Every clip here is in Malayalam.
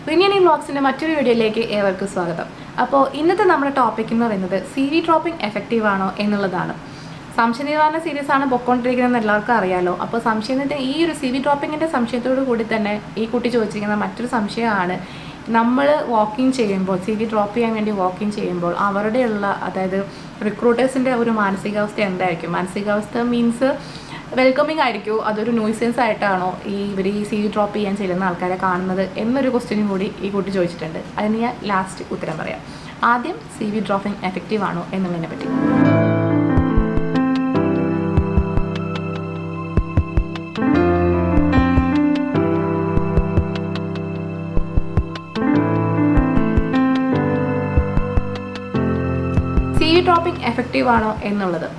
റിന്യനി വ്ളോഗ്സിൻ്റെ മറ്റൊരു വീഡിയോയിലേക്ക് ഏവർക്കും സ്വാഗതം അപ്പോൾ ഇന്നത്തെ നമ്മുടെ ടോപ്പിക് എന്ന് പറയുന്നത് സി വി ഡ്രോപ്പിംഗ് എഫക്റ്റീവ് ആണോ എന്നുള്ളതാണ് സംശയ നിവാരണ സീരീസ് ആണ് പൊക്കോണ്ടിരിക്കുന്നതെന്ന് എല്ലാവർക്കും അറിയാലോ അപ്പോൾ സംശയത്തിൻ്റെ ഈ ഒരു സി വി ഡ്രോപ്പിങ്ങിൻ്റെ സംശയത്തോടു കൂടി തന്നെ ഈ കുട്ടി ചോദിച്ചിരിക്കുന്ന മറ്റൊരു സംശയമാണ് നമ്മൾ വാക്കിംഗ് ചെയ്യുമ്പോൾ സി വി ഡ്രോപ്പ് ചെയ്യാൻ വേണ്ടി വാക്കിംഗ് ചെയ്യുമ്പോൾ അവരുടെയുള്ള അതായത് റിക്രൂട്ടേഴ്സിൻ്റെ ഒരു മാനസികാവസ്ഥ എന്തായിരിക്കും മാനസികാവസ്ഥ മീൻസ് വെൽക്കമിങ് ആയിരിക്കുമോ അതൊരു ന്യൂസൻസ് ആയിട്ടാണോ ഈ ഇവർ ഈ സി വി ഡ്രോപ്പ് ചെയ്യാൻ ചെല്ലുന്ന ആൾക്കാരെ കാണുന്നത് എന്നൊരു ക്വസ്റ്റ്യനും കൂടി ഈ കുട്ടി ചോദിച്ചിട്ടുണ്ട് അതിന് ഞാൻ ലാസ്റ്റ് ഉത്തരം പറയാം ആദ്യം സി വി ഡ്രോപ്പിംഗ് എഫക്റ്റീവ് ആണോ എന്നുള്ളതിനെ പറ്റി സി വി ഡ്രോപ്പിംഗ് എഫക്റ്റീവ് ആണോ എന്നുള്ളത്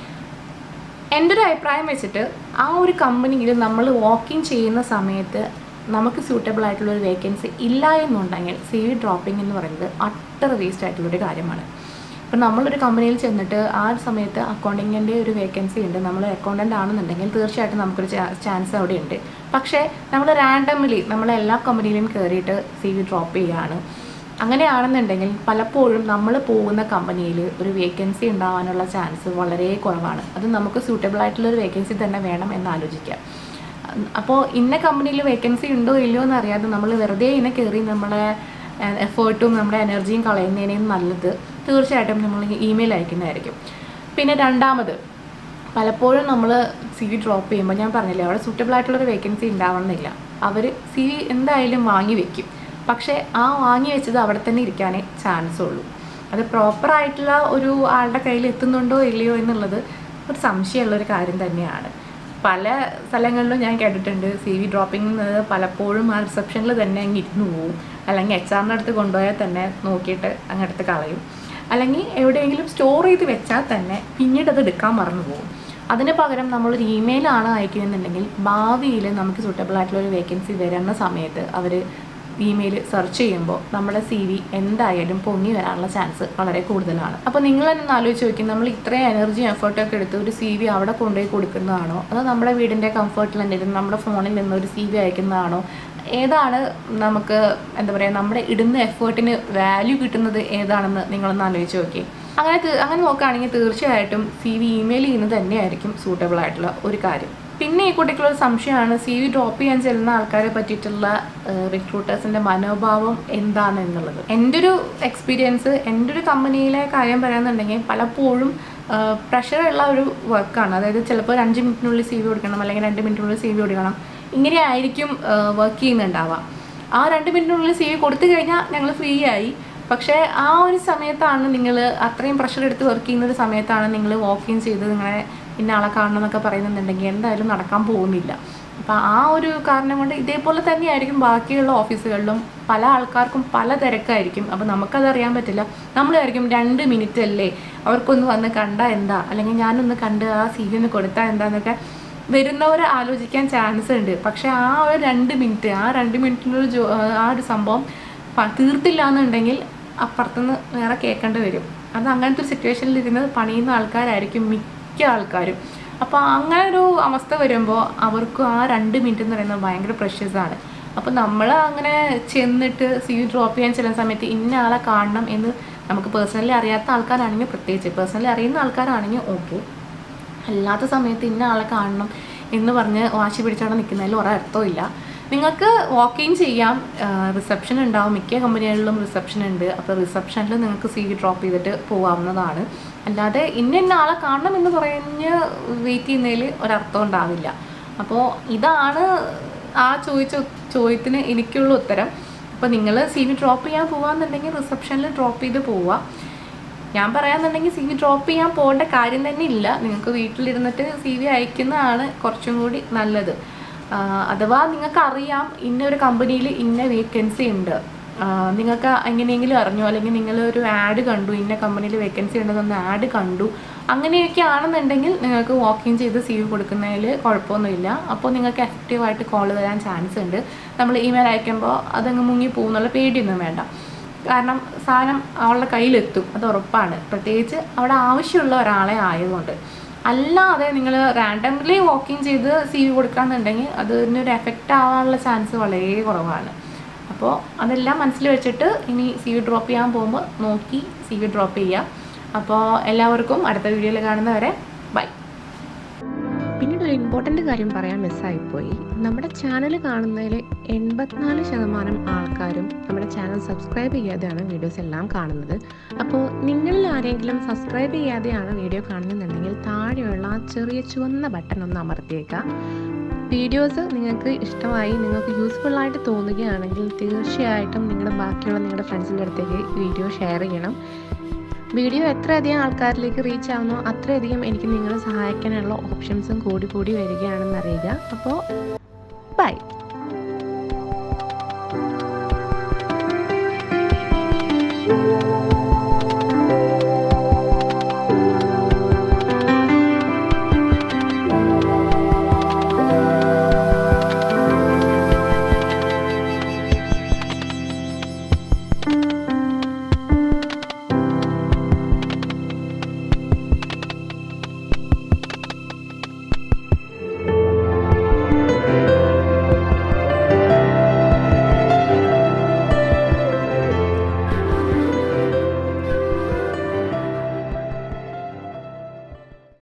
എൻ്റെ ഒരു അഭിപ്രായം വെച്ചിട്ട് ആ ഒരു കമ്പനിയിൽ നമ്മൾ വാക്കിംഗ് ചെയ്യുന്ന സമയത്ത് നമുക്ക് സ്യൂട്ടബിൾ ആയിട്ടുള്ള ഒരു വേക്കൻസി ഇല്ല എന്നുണ്ടെങ്കിൽ സി വി ഡ്രോപ്പിംഗ് എന്ന് പറയുന്നത് അട്ടർ വേസ്റ്റ് ആയിട്ടുള്ളൊരു കാര്യമാണ് ഇപ്പം നമ്മളൊരു കമ്പനിയിൽ ചെന്നിട്ട് ആ ഒരു സമയത്ത് അക്കൗണ്ടിങ്ങിൻ്റെ ഒരു വേക്കൻസി ഉണ്ട് നമ്മൾ അക്കൗണ്ടൻ്റ് ആണെന്നുണ്ടെങ്കിൽ തീർച്ചയായിട്ടും നമുക്കൊരു ചാൻസ് അവിടെ ഉണ്ട് പക്ഷേ നമ്മൾ റാൻഡംലി നമ്മൾ എല്ലാ കമ്പനിയിലും കയറിയിട്ട് സി വി ഡ്രോപ്പ് ചെയ്യുകയാണ് അങ്ങനെയാണെന്നുണ്ടെങ്കിൽ പലപ്പോഴും നമ്മൾ പോകുന്ന കമ്പനിയിൽ ഒരു വേക്കൻസി ഉണ്ടാവാനുള്ള ചാൻസ് വളരെ കുറവാണ് അത് നമുക്ക് സൂട്ടബിൾ ആയിട്ടുള്ള ഒരു വേക്കൻസി തന്നെ വേണം എന്ന് ആലോചിക്കാം അപ്പോൾ ഇന്ന കമ്പനിയിൽ വേക്കൻസി ഉണ്ടോ ഇല്ലയോ എന്ന് അറിയാതെ നമ്മൾ വെറുതെ ഇങ്ങനെ കയറി നമ്മളെ എഫേർട്ടും നമ്മുടെ എനർജിയും കളയുന്നതിനേയും നല്ലത് തീർച്ചയായിട്ടും നമ്മൾ ഇമെയിൽ അയക്കുന്നതായിരിക്കും പിന്നെ രണ്ടാമത് പലപ്പോഴും നമ്മൾ സി വി ഡ്രോപ്പ് ചെയ്യുമ്പോൾ ഞാൻ പറഞ്ഞില്ലേ അവിടെ സൂട്ടബിൾ ആയിട്ടുള്ളൊരു വേക്കൻസി ഉണ്ടാവണമെന്നില്ല അവർ സി വി എന്തായാലും വാങ്ങി വെക്കും പക്ഷേ ആ വാങ്ങി വെച്ചത് അവിടെ തന്നെ ഇരിക്കാനേ ചാൻസ് ഉള്ളൂ അത് പ്രോപ്പറായിട്ടുള്ള ഒരു ആളുടെ കയ്യിൽ എത്തുന്നുണ്ടോ ഇല്ലയോ എന്നുള്ളത് ഒരു സംശയമുള്ളൊരു കാര്യം തന്നെയാണ് പല സ്ഥലങ്ങളിലും ഞാൻ കേട്ടിട്ടുണ്ട് സി വി ഡ്രോപ്പിംഗ് എന്നത് പലപ്പോഴും ആ റിസപ്ഷനിൽ തന്നെ അങ്ങ് ഇരുന്ന് പോവും അല്ലെങ്കിൽ എച്ച് ആറിൻ്റെ അടുത്ത് കൊണ്ടുപോയാൽ തന്നെ നോക്കിയിട്ട് അങ്ങടുത്ത് കളയും അല്ലെങ്കിൽ എവിടെയെങ്കിലും സ്റ്റോർ ചെയ്ത് വെച്ചാൽ തന്നെ പിന്നീട് അത് എടുക്കാൻ മറന്നു പോകും അതിന് പകരം നമ്മളൊരു ഇമെയിലാണ് അയക്കുന്നുണ്ടെങ്കിൽ ഭാവിയിൽ നമുക്ക് സൂട്ടബിൾ ആയിട്ടുള്ള ഒരു വേക്കൻസി വരുന്ന സമയത്ത് അവർ ഇമെയിൽ സെർച്ച് ചെയ്യുമ്പോൾ നമ്മുടെ സി വി എന്തായാലും പൊങ്ങി വരാനുള്ള ചാൻസ് വളരെ കൂടുതലാണ് അപ്പോൾ നിങ്ങൾ തന്നെ ഒന്ന് ആലോചിച്ച് നോക്കി നമ്മൾ ഇത്രയും എനർജി എഫേർട്ടൊക്കെ എടുത്ത് ഒരു സി വി അവിടെ കൊണ്ടുപോയി കൊടുക്കുന്നതാണോ അതോ നമ്മുടെ വീടിൻ്റെ കംഫർട്ടിൽ എന്തെങ്കിലും നമ്മുടെ ഫോണിൽ നിന്ന് ഒരു സി വി അയക്കുന്നതാണോ ഏതാണ് നമുക്ക് എന്താ പറയുക നമ്മുടെ ഇടുന്ന എഫേർട്ടിന് വാല്യൂ കിട്ടുന്നത് ഏതാണെന്ന് നിങ്ങളൊന്ന് ആലോചിച്ച് നോക്കി അങ്ങനെ അങ്ങനെ നോക്കുകയാണെങ്കിൽ തീർച്ചയായിട്ടും സി വി ഇമെയിൽ ചെയ്യുന്നത് തന്നെയായിരിക്കും സൂട്ടബിൾ ആയിട്ടുള്ള ഒരു കാര്യം പിന്നെ ഈ കുട്ടിക്കുള്ളൊരു സംശയമാണ് സി വി ഡ്രോപ്പ് ചെയ്യാൻ ചെല്ലുന്ന ആൾക്കാരെ പറ്റിയിട്ടുള്ള റിക്രൂട്ടേഴ്സിൻ്റെ മനോഭാവം എന്താണ് എന്നുള്ളത് എൻ്റെ ഒരു എക്സ്പീരിയൻസ് എൻ്റെ ഒരു കമ്പനിയിലെ കാര്യം പറയാന്നുണ്ടെങ്കിൽ പലപ്പോഴും പ്രഷറുള്ള ഒരു വർക്കാണ് അതായത് ചിലപ്പോൾ ഒരു അഞ്ച് മിനിറ്റിനുള്ളിൽ സി വി കൊടുക്കണം അല്ലെങ്കിൽ രണ്ട് മിനിറ്റിനുള്ളിൽ സി വി കൊടുക്കണം ഇങ്ങനെയായിരിക്കും വർക്ക് ചെയ്യുന്നുണ്ടാവുക ആ രണ്ട് മിനിറ്റിനുള്ളിൽ സി വി കൊടുത്തു കഴിഞ്ഞാൽ ഞങ്ങൾ ഫ്രീ ആയി പക്ഷേ ആ ഒരു സമയത്താണ് നിങ്ങൾ അത്രയും പ്രഷർ എടുത്ത് വർക്ക് ചെയ്യുന്ന ഒരു സമയത്താണ് നിങ്ങൾ വാക്കിങ് ചെയ്ത് നിങ്ങളെ ഇന്ന ആളെ കാണണം എന്നൊക്കെ പറയുന്നുണ്ടെങ്കിൽ എന്തായാലും നടക്കാൻ പോകുന്നില്ല അപ്പോൾ ആ ഒരു കാരണം കൊണ്ട് ഇതേപോലെ തന്നെയായിരിക്കും ബാക്കിയുള്ള ഓഫീസുകളിലും പല ആൾക്കാർക്കും പല തിരക്കായിരിക്കും അപ്പോൾ നമുക്കത് അറിയാൻ പറ്റില്ല നമ്മളായിരിക്കും രണ്ട് മിനിറ്റ് അല്ലേ അവർക്കൊന്ന് വന്ന് കണ്ടാൽ എന്താ അല്ലെങ്കിൽ ഞാനൊന്ന് കണ്ട് ആ സി വി ഒന്ന് കൊടുത്താൽ എന്താന്നൊക്കെ വരുന്നവരെ ആലോചിക്കാൻ ചാൻസ് ഉണ്ട് പക്ഷേ ആ ഒരു രണ്ട് മിനിറ്റ് ആ രണ്ട് മിനിറ്റിനൊരു ജോ ആ ഒരു സംഭവം തീർത്തില്ല എന്നുണ്ടെങ്കിൽ അപ്പുറത്തുനിന്ന് വേറെ കേൾക്കേണ്ടി വരും അത് അങ്ങനത്തെ ഒരു സിറ്റുവേഷനിൽ ഇരുന്ന് പണിയുന്ന ആൾക്കാരായിരിക്കും മിക്ക ആൾക്കാരും അപ്പോൾ അങ്ങനെ ഒരു അവസ്ഥ വരുമ്പോൾ അവർക്ക് ആ രണ്ട് മിനിറ്റ് എന്ന് പറയുന്നത് ഭയങ്കര പ്രഷ്യസ് ആണ് അപ്പോൾ നമ്മൾ അങ്ങനെ ചെന്നിട്ട് സി ഡ്രോപ്പ് ചെയ്യാൻ ചില സമയത്ത് ഇന്ന ആളെ കാണണം എന്ന് നമുക്ക് പേഴ്സണലി അറിയാത്ത ആൾക്കാരാണെങ്കിൽ പ്രത്യേകിച്ച് പേഴ്സണലി അറിയുന്ന ആൾക്കാരാണെങ്കിൽ ഓക്കെ അല്ലാത്ത സമയത്ത് ഇന്ന ആളെ കാണണം എന്ന് പറഞ്ഞ് വാശി പിടിച്ചവിടെ നിൽക്കുന്നതിൽ ഒരർത്ഥവും ഇല്ല നിങ്ങൾക്ക് വാക്കിങ് ചെയ്യാം റിസപ്ഷൻ ഉണ്ടാവും മിക്ക കമ്പനികളിലും റിസപ്ഷൻ ഉണ്ട് അപ്പോൾ റിസപ്ഷനിൽ നിങ്ങൾക്ക് സി വി ഡ്രോപ്പ് ചെയ്തിട്ട് പോകാവുന്നതാണ് അല്ലാതെ ഇന്ന ഇന്ന ആളെ കാണണം എന്ന് പറഞ്ഞ് വെയിറ്റ് ചെയ്യുന്നതിൽ ഒരർത്ഥം ഉണ്ടാവില്ല അപ്പോൾ ഇതാണ് ആ ചോദിച്ച ചോദ്യത്തിന് എനിക്കുള്ള ഉത്തരം അപ്പോൾ നിങ്ങൾ സി വി ഡ്രോപ്പ് ചെയ്യാൻ പോകാമെന്നുണ്ടെങ്കിൽ റിസപ്ഷനിൽ ഡ്രോപ്പ് ചെയ്ത് പോവുക ഞാൻ പറയാന്നുണ്ടെങ്കിൽ സി വി ഡ്രോപ്പ് ചെയ്യാൻ പോകേണ്ട കാര്യം തന്നെ ഇല്ല നിങ്ങൾക്ക് വീട്ടിലിരുന്നിട്ട് സി വി അയക്കുന്നതാണ് കുറച്ചും കൂടി നല്ലത് അഥവാ നിങ്ങൾക്ക് അറിയാം ഇന്ന ഒരു കമ്പനിയിൽ ഇന്ന വേക്കൻസി ഉണ്ട് നിങ്ങൾക്ക് എങ്ങനെയെങ്കിലും അറിഞ്ഞോ അല്ലെങ്കിൽ നിങ്ങൾ ഒരു ആഡ് കണ്ടു ഇന്ന കമ്പനിയിൽ വേക്കൻസി ഉണ്ടെന്നൊന്ന് ആഡ് കണ്ടു അങ്ങനെയൊക്കെ ആണെന്നുണ്ടെങ്കിൽ നിങ്ങൾക്ക് വാക്കിംഗ് ചെയ്ത് സി വി കൊടുക്കുന്നതിൽ കുഴപ്പമൊന്നുമില്ല അപ്പോൾ നിങ്ങൾക്ക് എഫക്റ്റീവായിട്ട് കോൾ വരാൻ ചാൻസ് ഉണ്ട് നമ്മൾ ഇമെയിൽ അയക്കുമ്പോൾ അതങ്ങ് മുങ്ങി പോകുന്നുള്ള പേടിയൊന്നും വേണ്ട കാരണം സാധനം അവളുടെ കയ്യിലെത്തും അത് ഉറപ്പാണ് പ്രത്യേകിച്ച് അവിടെ ആവശ്യമുള്ള ഒരാളെ ആയതുകൊണ്ട് അല്ലാതെ നിങ്ങൾ റാൻഡംലി വാക്കിംഗ് ചെയ്ത് സി വി കൊടുക്കാന്നുണ്ടെങ്കിൽ അതിനൊരു എഫക്റ്റ് ആവാനുള്ള ചാൻസ് വളരെ കുറവാണ് അപ്പോൾ അപ്പോൾ അതെല്ലാം മനസ്സിൽ വെച്ചിട്ട് ഇനി സി വി ഡ്രോപ്പ് ചെയ്യാൻ പോകുമ്പോൾ നോക്കി സി വി ഡ്രോപ്പ് ചെയ്യുക അപ്പോൾ എല്ലാവർക്കും അടുത്ത വീഡിയോയിൽ കാണുന്നവരെ ബൈ പിന്നീട് ഒരു ഇമ്പോർട്ടൻ്റ് കാര്യം പറയാൻ മിസ്സായിപ്പോയി നമ്മുടെ ചാനൽ കാണുന്നതിൽ എൺപത്തിനാല് ശതമാനം ആൾക്കാരും നമ്മുടെ ചാനൽ സബ്സ്ക്രൈബ് ചെയ്യാതെയാണ് വീഡിയോസ് എല്ലാം കാണുന്നത് അപ്പോൾ നിങ്ങളിൽ ആരെങ്കിലും സബ്സ്ക്രൈബ് ചെയ്യാതെയാണ് വീഡിയോ കാണുന്നുണ്ടെങ്കിൽ താഴെയുള്ള ആ ചെറിയ ചുവന്ന ബട്ടൺ ഒന്ന് അമർത്തിയേക്കാം വീഡിയോസ് നിങ്ങൾക്ക് ഇഷ്ടമായി നിങ്ങൾക്ക് യൂസ്ഫുൾ ആയിട്ട് തോന്നുകയാണെങ്കിൽ തീർച്ചയായിട്ടും നിങ്ങളുടെ ബാക്കിയുള്ള നിങ്ങളുടെ ഫ്രണ്ട്സിൻ്റെ അടുത്തേക്ക് വീഡിയോ ഷെയർ ചെയ്യണം വീഡിയോ എത്രയധികം ആൾക്കാരിലേക്ക് റീച്ച് ആവുന്നോ അത്രയധികം എനിക്ക് നിങ്ങളെ സഹായിക്കാനുള്ള ഓപ്ഷൻസും കൂടി കൂടി വരികയാണെന്ന് അറിയുക അപ്പോൾ ബൈ thank you